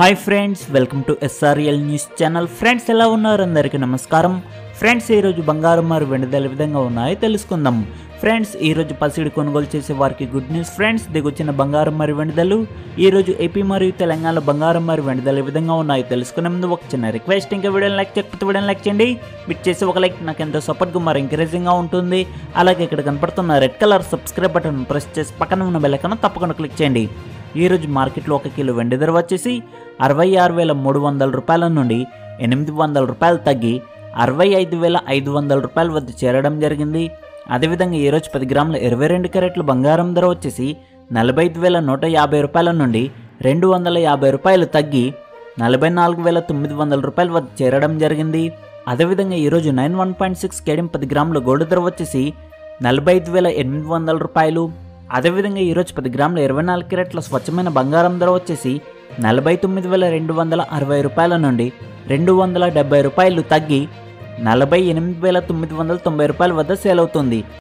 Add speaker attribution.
Speaker 1: hi friends welcome to SRL news channel friends ఎలా ఉన్నారు అందరికీ నమస్కారం ఫ్రెండ్స్ ఈరోజు బంగారం మరియు వెండిదల విధంగా ఉన్నాయో తెలుసుకుందాం ఫ్రెండ్స్ ఈరోజు పసిడి కొనుగోలు చేసే వారికి గుడ్ న్యూస్ ఫ్రెండ్స్ దిగొచ్చిన బంగారం మరియు వెండిదలు ఈరోజు ఏపీ మరియు తెలంగాణలో బంగారం మరియు వెండిదల విధంగా ఉన్నాయో తెలుసుకునే ముందు ఒక చిన్న రిక్వెస్ట్ ఇంకా వీడియోని లైక్ చేయకపోతే వీడియోని లైక్ చేయండి మీరు చేసే ఒక లైక్ నాకు ఎంతో సపోర్ట్గా మరి ఎంకరేజింగ్గా ఉంటుంది అలాగే ఇక్కడ కనపడుతున్న red colour subscribe button press చేసి పక్కన ఉన్న బెల్ ఐకాన్ తప్పకుండా క్లిక్ చేయండి ఈరోజు మార్కెట్లో ఒక కిలో వెండి ధర వచ్చేసి అరవై ఆరు వేల మూడు వందల రూపాయల నుండి ఎనిమిది వందల రూపాయలు తగ్గి అరవై ఐదు వేల ఐదు వందల రూపాయల వద్ద చేరడం జరిగింది అదేవిధంగా ఈరోజు పది గ్రాముల ఇరవై రెండు క్యారెట్ల బంగారం ధర వచ్చేసి నలభై ఐదు వేల నూట యాభై రూపాయల నుండి రెండు వందల యాభై రూపాయలు తగ్గి నలభై నాలుగు వేల తొమ్మిది వందల రూపాయల వద్ద చేరడం జరిగింది అదేవిధంగా ఈరోజు నైన్ వన్ పాయింట్ సిక్స్ కేడియం పది గ్రాముల గోల్డ్ ధర వచ్చేసి నలభై ఐదు వేల ఎనిమిది వందల రూపాయలు అదేవిధంగా ఈరోజు పది గ్రాముల ఇరవై నాలుగు క్యారెట్ల స్వచ్ఛమైన బంగారం ధర వచ్చేసి నలభై తొమ్మిది వేల రెండు వందల అరవై రూపాయల నుండి రెండు వందల డెబ్బై రూపాయలు తగ్గి నలభై ఎనిమిది వేల తొమ్మిది వందల తొంభై రూపాయల వద్ద సేల్ అవుతుంది